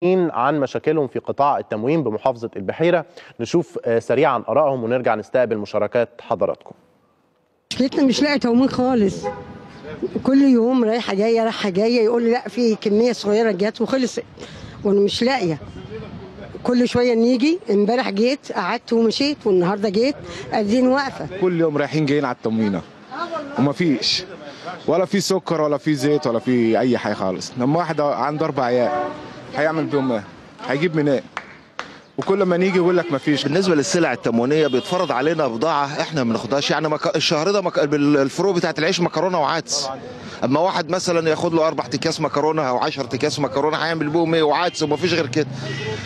عن مشاكلهم في قطاع التموين بمحافظة البحيرة نشوف آه، سريعا آرائهم ونرجع نستقبل مشاركات حضراتكم مشكلتنا مش لاقي تموين خالص كل يوم رايحه جايه رايحه جايه يقول لي لا في كميه صغيره جت وخلصت وانا مش لاقيه كل شويه نيجي امبارح جيت قعدت ومشيت والنهارده جيت اديني واقفه كل يوم رايحين جايين على التموينه ومفيش ولا في سكر ولا في زيت ولا في اي حاجه خالص لما واحد عنده اربع عيال هيعمل بيهم ايه؟ هيجيب منين؟ وكل ما نيجي يقول لك مفيش بالنسبه للسلع التموينيه بيتفرض علينا بضاعه احنا ما بناخدهاش يعني مك... الشهر ده مك... الفروق بتاعت العيش مكرونه وعدس اما واحد مثلا ياخد له اربع اكياس مكرونه او 10 اكياس مكرونه هيعمل بيهم ايه وعدس ومفيش غير كده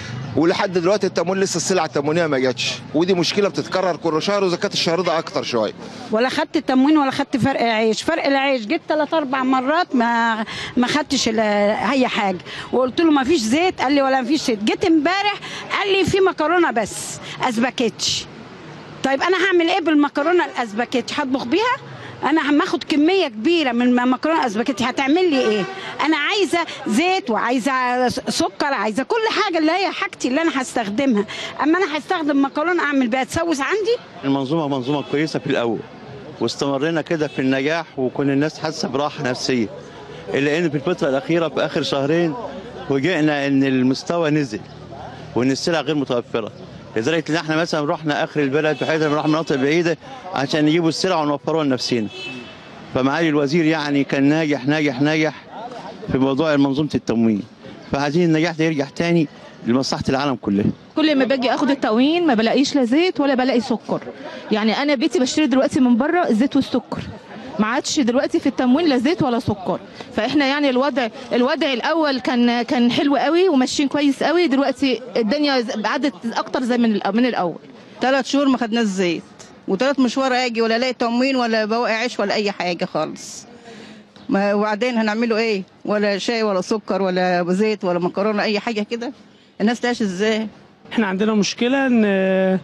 ولحد دلوقتي التموين لسه السلع التموينيه ما جاتش ودي مشكله بتتكرر كل شهر واذا كانت الشهر ده اكتر شويه ولا خدت تموين ولا خدت فرق عيش فرق العيش جيت ثلاث اربع مرات ما ما خدتش ال- اي حاجه وقلت له ما فيش زيت قال لي ولا ما فيش زيت جيت امبارح قال لي في مكرونه بس اسباكيتش طيب انا هعمل ايه بالمكرونه الاسباكيتش هطبخ بيها انا هم اخد كميه كبيره من مكرونه اسباجيتي هتعمل لي ايه انا عايزه زيت وعايزه سكر عايزه كل حاجه اللي هي حاجتي اللي انا هستخدمها اما انا هستخدم مكرونه اعمل بيها تسوس عندي المنظومه منظومه كويسه في الاول واستمرينا كده في النجاح وكل الناس حاسه براحه نفسيه الا ان في الفتره الاخيره في اخر شهرين فوجئنا ان المستوى نزل وان السلع غير متوفره لدرجه ان احنا مثلا رحنا اخر البلد بحيث نروح مناطق بعيده عشان نجيبوا السلع ونوفروها لنفسنا فمعالي الوزير يعني كان ناجح ناجح ناجح في موضوع منظومه التموين فعايزين النجاح ده يرجع تاني لمصلحه العالم كلها كل ما باجي اخد التموين ما بلاقيش لا زيت ولا بلاقي سكر يعني انا بيتي بشتري دلوقتي من بره الزيت والسكر ما عادش دلوقتي في التموين لا زيت ولا سكر فاحنا يعني الوضع الوضع الاول كان كان حلو قوي وماشيين كويس قوي دلوقتي الدنيا ز- عادت اكتر زي من الأ- من الاول ثلاث شهور ما خدناش زيت وثلاث مشوار اجي ولا الاقي تموين ولا بواقي عيش ولا اي حاجه خالص ما وبعدين هنعمله ايه ولا شاي ولا سكر ولا زيت ولا مكرونه اي حاجه كده الناس تعيش ازاي احنا عندنا مشكلة ان آه،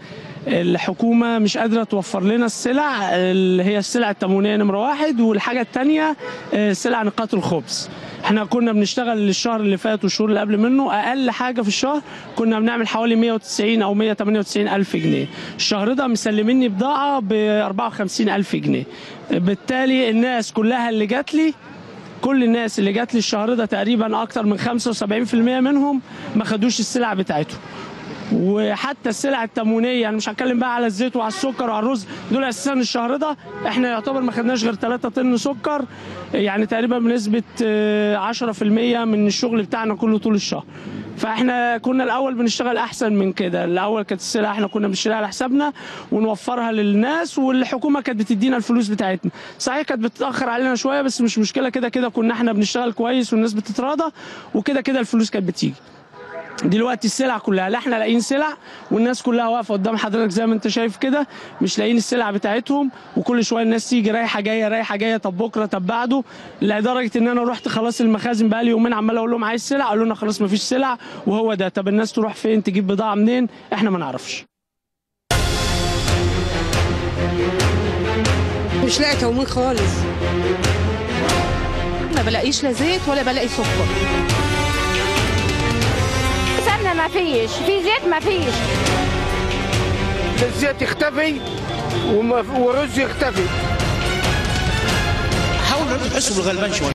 الحكومة مش قادرة توفر لنا السلع اللي هي السلع التموينية نمرة واحد والحاجة التانية آه، سلع نقاط الخبز احنا كنا بنشتغل الشهر اللي فات والشهور اللي قبل منه اقل حاجة في الشهر كنا بنعمل حوالي 190 او 198 الف جنيه الشهر ده مسلميني بضاعة ب 54 الف جنيه بالتالي الناس كلها اللي جات لي كل الناس اللي جات لي الشهر ده تقريبا اكتر من 75% منهم ما خدوش السلع بتاعتهم وحتى السلع التموينيه يعني مش هتكلم بقى على الزيت وعلى السكر وعلى الرز دول اساسا الشهر ده احنا يعتبر ما خدناش غير 3 طن سكر يعني تقريبا بنسبه آه، 10% من الشغل بتاعنا كله طول الشهر فاحنا كنا الاول بنشتغل احسن من كده الاول كانت السلع احنا كنا بنشتريها على حسابنا ونوفرها للناس والحكومه كانت بتدينا الفلوس بتاعتنا صحيح كانت بتتاخر علينا شويه بس مش مشكله كده كده كنا احنا بنشتغل كويس والناس بتتراضى وكده كده الفلوس كانت بتيجي دلوقتي السلع كلها لا احنا لاقيين سلع والناس كلها واقفه قدام حضرتك زي ما انت شايف كده مش لاقيين السلع بتاعتهم وكل شويه الناس تيجي رايحه جايه رايحه جايه طب بكره طب بعده لدرجه ان انا رحت خلاص المخازن بقى لي يومين عمال اقول لهم عايز سلع قالوا لنا خلاص ما فيش سلع وهو ده طب الناس تروح فين تجيب بضاعه منين احنا ما نعرفش مش لاقي تموين خالص ما بلاقيش لا زيت ولا بلاقي سكر سمنه ما فيش في زيت ما فيش الزيت يختفي وما- ورز يختفي حاولوا تحسوا بالغلبان شويه